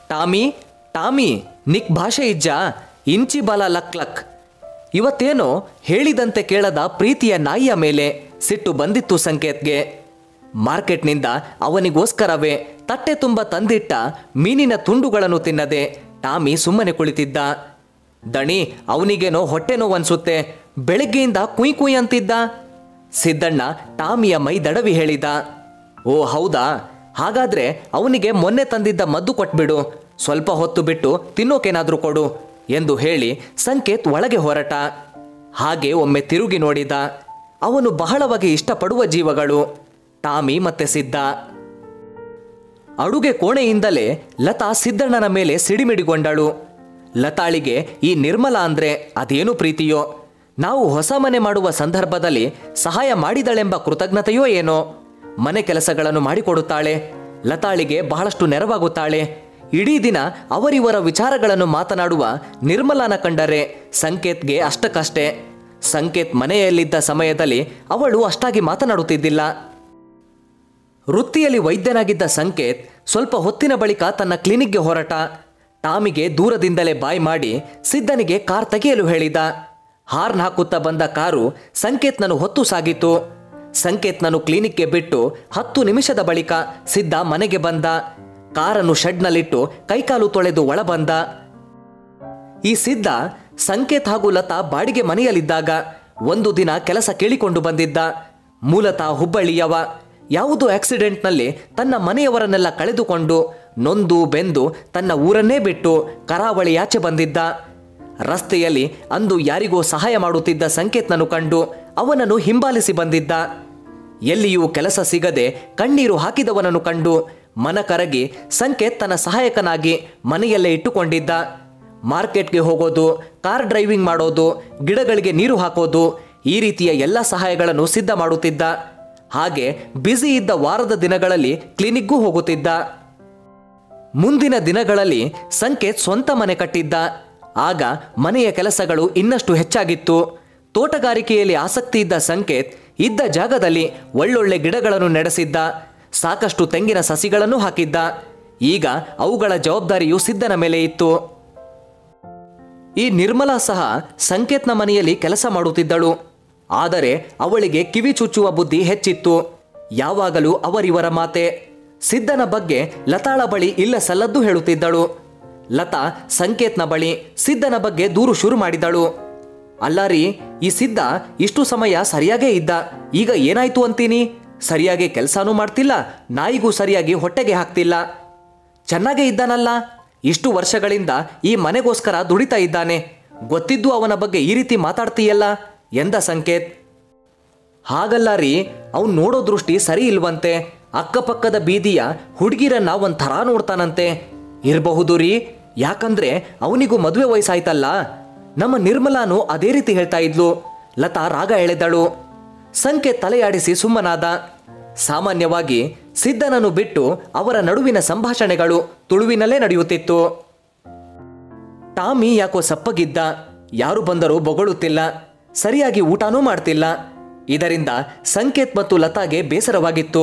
Tommy Tommy Nick ಭಾಷೆ ಇಜ್ಜ ಇಂಚಿ ಬಲ ಲಕ್ ಲಕ್ ಇವತ್ತೇನೋ ಹೇಳಿದಂತೆ ಕೇಳದ ಪ್ರೀತಿಯ ನಾಯಿಯ ಮೇಲೆ ಸಿಟ್ಟು ಬಂದಿತ್ತು ಸಂಕೇತ್ಗೆ ಮಾರ್ಕೆಟ್ನಿಂದ ಅವನಿಗೋಸ್ಕರವೇ ತಟ್ಟೆ ತುಂಬ ತಂದಿಟ್ಟ ಮೀನಿನ ತುಂಡುಗಳನ್ನು ತಿನ್ನದೆ ಟಾಮಿ ಸುಮ್ಮನೆ ಕುಳಿತಿದ್ದ ದಣಿ ಅವನಿಗೇನೋ ಹೊಟ್ಟೆ ನೋವು ಅನ್ಸುತ್ತೆ ಬೆಳಗ್ಗೆಯಿಂದ ಕುಯ್ ಕುಯ್ ಅಂತಿದ್ದ ಸಿದ್ದಣ್ಣ ಟಾಮಿಯ ಮೈ ದಡವಿ ಹೇಳಿದ ಓ ಹೌದಾ ಹಾಗಾದ್ರೆ ಅವನಿಗೆ ಮೊನ್ನೆ ತಂದಿದ್ದ ಮದ್ದು ಕೊಟ್ಬಿಡು ಸ್ವಲ್ಪ ಹೊತ್ತು ಬಿಟ್ಟು ತಿನ್ನೋಕೇನಾದ್ರೂ ಕೊಡು ಎಂದು ಹೇಳಿ ಸಂಕೇತ್ ಒಳಗೆ ಹೊರಟ ಹಾಗೆ ಒಮ್ಮೆ ತಿರುಗಿ ನೋಡಿದ ಅವನು ಬಹಳವಾಗಿ ಇಷ್ಟಪಡುವ ಜೀವಗಳು ಟಾಮಿ ಮತ್ತೆ ಸಿದ್ದ ಅಡುಗೆ ಕೋಣೆಯಿಂದಲೇ ಲತಾ ಸಿದ್ದಣ್ಣನ ಮೇಲೆ ಸಿಡಿಮಿಡಿಗೊಂಡಳು ಲತಾಳಿಗೆ ಈ ನಿರ್ಮಲ ಅಂದ್ರೆ ಅದೇನು ಪ್ರೀತಿಯೋ ನಾವು ಹೊಸ ಮನೆ ಮಾಡುವ ಸಂದರ್ಭದಲ್ಲಿ ಸಹಾಯ ಮಾಡಿದಳೆಂಬ ಕೃತಜ್ಞತೆಯೋ ಏನೋ ಮನೆ ಕೆಲಸಗಳನ್ನು ಮಾಡಿಕೊಡುತ್ತಾಳೆ ಲತಾಳಿಗೆ ಬಹಳಷ್ಟು ನೆರವಾಗುತ್ತಾಳೆ ಇಡೀ ದಿನ ಅವರಿವರ ವಿಚಾರಗಳನ್ನು ಮಾತನಾಡುವ ನಿರ್ಮಲಾನ ಕಂಡರೆ ಸಂಕೇತ್ಗೆ ಅಷ್ಟಕ್ಕಷ್ಟೇ ಸಂಕೇತ್ ಮನೆಯಲ್ಲಿದ್ದ ಸಮಯದಲ್ಲಿ ಅವಳು ಅಷ್ಟಾಗಿ ಮಾತನಾಡುತ್ತಿದ್ದಿಲ್ಲ ವೃತ್ತಿಯಲ್ಲಿ ವೈದ್ಯನಾಗಿದ್ದ ಸಂಕೇತ್ ಸ್ವಲ್ಪ ಹೊತ್ತಿನ ಬಳಿಕ ತನ್ನ ಕ್ಲಿನಿಕ್ಗೆ ಹೊರಟ ಟಾಮಿಗೆ ದೂರದಿಂದಲೇ ಬಾಯ್ ಮಾಡಿ ಸಿದ್ದನಿಗೆ ಕಾರ್ ತೆಗೆಯಲು ಹೇಳಿದ ಹಾರ್ನ್ ಹಾಕುತ್ತಾ ಬಂದ ಕಾರು ಸಂಕೇತ್ನನ್ನು ಹೊತ್ತು ಸಾಗಿತು ಸಂಕೇತ್ನನ್ನು ಕ್ಲಿನಿಕ್ಗೆ ಬಿಟ್ಟು ಹತ್ತು ನಿಮಿಷದ ಬಳಿಕ ಸಿದ್ದ ಮನೆಗೆ ಬಂದ ಕಾರನ್ನು ಶೆಡ್ನಲ್ಲಿಟ್ಟು ಕೈಕಾಲು ತೊಳೆದು ಒಳ ಬಂದ ಈ ಸಿದ್ಧ ಸಂಕೇತ್ ಹಾಗೂ ಲತಾ ಬಾಡಿಗೆ ಮನೆಯಲ್ಲಿದ್ದಾಗ ಒಂದು ದಿನ ಕೆಲಸ ಕೇಳಿಕೊಂಡು ಬಂದಿದ್ದ ಮೂಲತಃ ಹುಬ್ಬಳ್ಳಿಯವ ಯಾವುದೋ ಆಕ್ಸಿಡೆಂಟ್ನಲ್ಲಿ ತನ್ನ ಮನೆಯವರನ್ನೆಲ್ಲ ಕಳೆದುಕೊಂಡು ನೊಂದು ಬೆಂದು ತನ್ನ ಊರನ್ನೇ ಬಿಟ್ಟು ಕರಾವಳಿಯಾಚೆ ಬಂದಿದ್ದ ರಸ್ತೆಯಲ್ಲಿ ಅಂದು ಯಾರಿಗೋ ಸಹಾಯ ಮಾಡುತ್ತಿದ್ದ ಸಂಕೇತ್ನನ್ನು ಕಂಡು ಅವನನ್ನು ಹಿಂಬಾಲಿಸಿ ಬಂದಿದ್ದ ಎಲ್ಲಿಯೂ ಕೆಲಸ ಸಿಗದೆ ಕಣ್ಣೀರು ಹಾಕಿದವನನ್ನು ಕಂಡು ಮನ ಕರಗಿ ಸಂಕೇತ್ ತನ್ನ ಸಹಾಯಕನಾಗಿ ಮನೆಯಲ್ಲೇ ಇಟ್ಟುಕೊಂಡಿದ್ದ ಮಾರ್ಕೆಟ್ಗೆ ಹೋಗೋದು ಕಾರ್ ಡ್ರೈವಿಂಗ್ ಮಾಡೋದು ಗಿಡಗಳಿಗೆ ನೀರು ಹಾಕೋದು ಈ ರೀತಿಯ ಎಲ್ಲ ಸಹಾಯಗಳನ್ನು ಸಿದ್ಧ ಮಾಡುತ್ತಿದ್ದ ಹಾಗೆ ಬ್ಯುಸಿ ಇದ್ದ ವಾರದ ದಿನಗಳಲ್ಲಿ ಕ್ಲಿನಿಕ್ಗೂ ಹೋಗುತ್ತಿದ್ದ ಮುಂದಿನ ದಿನಗಳಲ್ಲಿ ಸಂಕೇತ್ ಸ್ವಂತ ಮನೆ ಕಟ್ಟಿದ್ದ ಆಗ ಮನೆಯ ಕೆಲಸಗಳು ಇನ್ನಷ್ಟು ಹೆಚ್ಚಾಗಿತ್ತು ತೋಟಗಾರಿಕೆಯಲ್ಲಿ ಆಸಕ್ತಿ ಇದ್ದ ಸಂಕೇತ್ ಇದ್ದ ಜಾಗದಲ್ಲಿ ಒಳ್ಳೊಳ್ಳೆ ಗಿಡಗಳನ್ನು ನಡೆಸಿದ್ದ ಸಾಕಷ್ಟು ತೆಂಗಿನ ಸಸಿಗಳನ್ನು ಹಾಕಿದ್ದ ಈಗ ಅವುಗಳ ಜವಾಬ್ದಾರಿಯು ಸಿದ್ಧನ ಮೇಲೆ ಇತ್ತು ಈ ನಿರ್ಮಲಾ ಸಹ ಸಂಕೇತ್ನ ಮನೆಯಲ್ಲಿ ಕೆಲಸ ಮಾಡುತ್ತಿದ್ದಳು ಆದರೆ ಅವಳಿಗೆ ಕಿವಿ ಚುಚ್ಚುವ ಬುದ್ಧಿ ಹೆಚ್ಚಿತ್ತು ಯಾವಾಗಲೂ ಅವರಿವರ ಮಾತೆ ಸಿದ್ಧನ ಬಗ್ಗೆ ಲತಾಳ ಬಳಿ ಇಲ್ಲ ಸಲ್ಲದ್ದು ಹೇಳುತ್ತಿದ್ದಳು ಲತಾ ಸಂಕೇತ್ನ ಬಳಿ ಸಿದ್ಧನ ಬಗ್ಗೆ ದೂರು ಶುರು ಮಾಡಿದಳು ಅಲ್ಲ ರೀ ಈ ಸಿದ್ಧ ಇಷ್ಟು ಸಮಯ ಸರಿಯಾಗೇ ಇದ್ದ ಈಗ ಏನಾಯ್ತು ಅಂತೀನಿ ಸರಿಯಾಗಿ ಕೆಲಸನೂ ಮಾಡ್ತಿಲ್ಲ ನಾಯಿಗೂ ಸರಿಯಾಗಿ ಹೊಟ್ಟೆಗೆ ಹಾಕ್ತಿಲ್ಲ ಚೆನ್ನಾಗೇ ಇದ್ದಾನಲ್ಲ ಇಷ್ಟು ವರ್ಷಗಳಿಂದ ಈ ಮನೆಗೋಸ್ಕರ ದುಡಿತಾ ಇದ್ದಾನೆ ಗೊತ್ತಿದ್ದು ಅವನ ಬಗ್ಗೆ ಈ ರೀತಿ ಮಾತಾಡ್ತೀಯಲ್ಲ ಎಂದ ಸಂಕೇತ್ ಹಾಗಲ್ಲ ರೀ ಅವ್ನು ನೋಡೋ ದೃಷ್ಟಿ ಸರಿ ಇಲ್ವಂತೆ ಅಕ್ಕಪಕ್ಕದ ಬೀದಿಯ ಹುಡುಗಿರನ್ನ ಒಂಥರ ನೋಡ್ತಾನಂತೆ ಇರಬಹುದು ರೀ ಯಾಕಂದ್ರೆ ಅವನಿಗೂ ಮದುವೆ ವಯಸ್ಸಾಯ್ತಲ್ಲ ನಮ್ಮ ನಿರ್ಮಲಾನು ಅದೇ ರೀತಿ ಹೇಳ್ತಾ ಇದ್ಲು ಲತಾ ರಾಗ ಎಳೆದಳು ಸಂಕೇತ್ ತಲೆಯಾಡಿಸಿ ಸುಮ್ಮನಾದ ಸಾಮಾನ್ಯವಾಗಿ ಸಿದ್ಧನನ್ನು ಬಿಟ್ಟು ಅವರ ನಡುವಿನ ಸಂಭಾಷಣೆಗಳು ತುಳುವಿನಲ್ಲೇ ನಡೆಯುತ್ತಿತ್ತು ಟಾಮಿ ಯಾಕೋ ಸಪ್ಪಗಿದ್ದ ಯಾರು ಬಂದರೂ ಬೊಗಳುತ್ತಿಲ್ಲ ಸರಿಯಾಗಿ ಊಟನೂ ಮಾಡ್ತಿಲ್ಲ ಇದರಿಂದ ಸಂಕೇತ್ ಮತ್ತು ಲತಾಗೆ ಬೇಸರವಾಗಿತ್ತು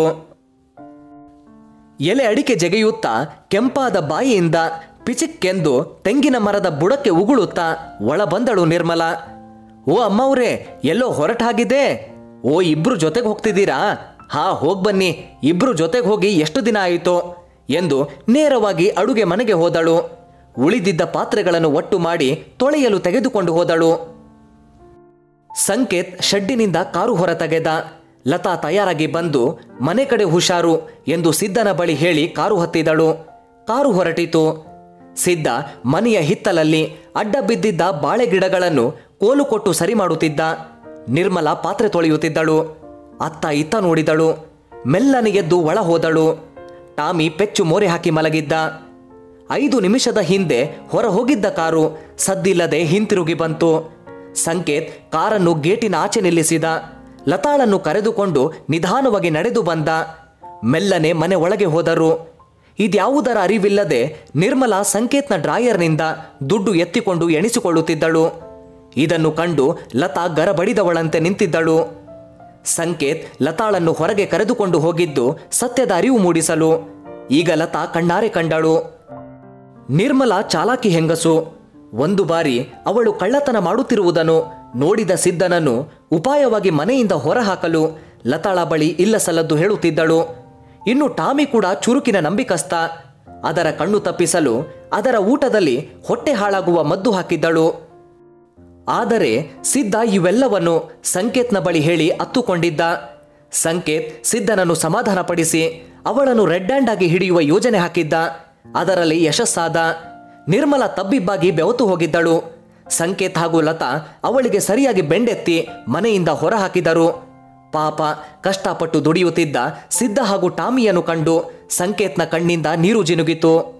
ಎಲೆ ಅಡಿಕೆ ಜಗೆಯುತ್ತಾ ಕೆಂಪಾದ ಬಾಯಿಯಿಂದ ಪಿಚಿಕ್ಕೆಂದು ತೆಂಗಿನ ಮರದ ಬುಡಕ್ಕೆ ಉಗುಳುತ್ತಾ ಒಳ ಬಂದಳು ನಿರ್ಮಲ ಓ ಅಮ್ಮವ್ರೆ ಎಲ್ಲೋ ಹೊರಟಾಗಿದೆ ಓ ಇಬ್ರು ಜೊತೆಗೆ ಹೋಗ್ತಿದ್ದೀರಾ ಹಾ ಹೋಗ್ಬನ್ನಿ ಇಬ್ರು ಜೊತೆಗೆ ಹೋಗಿ ಎಷ್ಟು ದಿನ ಆಯಿತೋ ಎಂದು ನೇರವಾಗಿ ಅಡುಗೆ ಮನೆಗೆ ಹೋದಳು ಉಳಿದಿದ್ದ ಪಾತ್ರೆಗಳನ್ನು ಒಟ್ಟು ಮಾಡಿ ತೊಳೆಯಲು ತೆಗೆದುಕೊಂಡು ಹೋದಳು ಸಂಕೇತ್ ಶೆಡ್ಡಿನಿಂದ ಕಾರು ಹೊರತೆಗೆದ ಲತಾ ತಯಾರಾಗಿ ಬಂದು ಮನೆ ಕಡೆ ಹುಷಾರು ಎಂದು ಸಿದ್ಧನ ಬಳಿ ಹೇಳಿ ಕಾರು ಹತ್ತಿದಳು ಕಾರು ಹೊರಟಿತು ಸಿದ್ಧ ಮನೆಯ ಹಿತ್ತಲಲ್ಲಿ ಅಡ್ಡ ಬಿದ್ದಿದ್ದ ಬಾಳೆ ಗಿಡಗಳನ್ನು ಕೋಲು ಕೊಟ್ಟು ಸರಿ ಮಾಡುತ್ತಿದ್ದ ನಿರ್ಮಲ ಪಾತ್ರೆ ತೊಳೆಯುತ್ತಿದ್ದಳು ಅತ್ತ ಇತ್ತ ನೋಡಿದಳು ಮೆಲ್ಲನೆ ಎದ್ದು ಒಳ ಹೋದಳು ಟಾಮಿ ಪೆಚ್ಚು ಮೋರೆ ಹಾಕಿ ಮಲಗಿದ್ದ ಐದು ನಿಮಿಷದ ಹಿಂದೆ ಹೊರ ಹೋಗಿದ್ದ ಕಾರು ಸದ್ದಿಲ್ಲದೆ ಹಿಂತಿರುಗಿ ಬಂತು ಸಂಕೇತ್ ಕಾರನ್ನು ಗೇಟಿನ ಆಚೆ ನಿಲ್ಲಿಸಿದ ಲತಾಳನ್ನು ಕರೆದುಕೊಂಡು ನಿಧಾನವಾಗಿ ನಡೆದು ಬಂದ ಮೆಲ್ಲನೆ ಮನೆ ಒಳಗೆ ಹೋದರು ಇದ್ಯಾವುದರ ಅರಿವಿಲ್ಲದೆ ನಿರ್ಮಲಾ ಸಂಕೇತ್ನ ಡ್ರಾಯರ್ನಿಂದ ದುಡ್ಡು ಎತ್ತಿಕೊಂಡು ಎಣಿಸಿಕೊಳ್ಳುತ್ತಿದ್ದಳು ಇದನ್ನು ಕಂಡು ಲತಾ ಗರಬಡಿದವಳಂತೆ ನಿಂತಿದ್ದಳು ಸಂಕೇತ್ ಲತಾಳನ್ನು ಹೊರಗೆ ಕರೆದುಕೊಂಡು ಹೋಗಿದ್ದು ಸತ್ಯದ ಅರಿವು ಮೂಡಿಸಲು ಈಗ ಲತಾ ಕಣ್ಣಾರೆ ಕಂಡಳು ನಿರ್ಮಲ ಚಾಲಾಕಿ ಹೆಂಗಸು ಒಂದು ಬಾರಿ ಅವಳು ಕಳ್ಳತನ ಮಾಡುತ್ತಿರುವುದನ್ನು ನೋಡಿದ ಸಿದ್ಧನನ್ನು ಉಪಾಯವಾಗಿ ಮನೆಯಿಂದ ಹೊರಹಾಕಲು ಲತಾಳ ಬಳಿ ಇಲ್ಲ ಸಲ್ಲದ್ದು ಹೇಳುತ್ತಿದ್ದಳು ಇನ್ನು ಟಾಮಿ ಕೂಡ ಚುರುಕಿನ ನಂಬಿಕಸ್ತ ಅದರ ಕಣ್ಣು ತಪ್ಪಿಸಲು ಅದರ ಊಟದಲ್ಲಿ ಹೊಟ್ಟೆ ಹಾಳಾಗುವ ಮದ್ದು ಹಾಕಿದ್ದಳು ಆದರೆ ಸಿದ್ಧ ಇವೆಲ್ಲವನ್ನು ಸಂಕೇತ್ನ ಬಳಿ ಹೇಳಿ ಅತ್ತುಕೊಂಡಿದ್ದ ಸಂಕೇತ್ ಸಿದ್ಧನನ್ನು ಸಮಾಧಾನಪಡಿಸಿ ಅವಳನ್ನು ರೆಡ್ ಹ್ಯಾಂಡ್ ಆಗಿ ಹಿಡಿಯುವ ಯೋಜನೆ ಹಾಕಿದ್ದ ಅದರಲ್ಲಿ ಯಶಸ್ಸಾದ ನಿರ್ಮಲ ತಬ್ಬಿಬ್ಬಾಗಿ ಬೆವತು ಹೋಗಿದ್ದಳು ಸಂಕೇತ್ ಹಾಗೂ ಲತಾ ಅವಳಿಗೆ ಸರಿಯಾಗಿ ಬೆಂಡೆತ್ತಿ ಮನೆಯಿಂದ ಹೊರ ಹಾಕಿದರು ಪಾಪ ಕಷ್ಟಪಟ್ಟು ದುಡಿಯುತ್ತಿದ್ದ ಸಿದ್ಧ ಹಾಗೂ ಟಾಮಿಯನ್ನು ಕಂಡು ಸಂಕೇತ್ನ ಕಣ್ಣಿಂದ ನೀರು ಜಿನುಗಿತು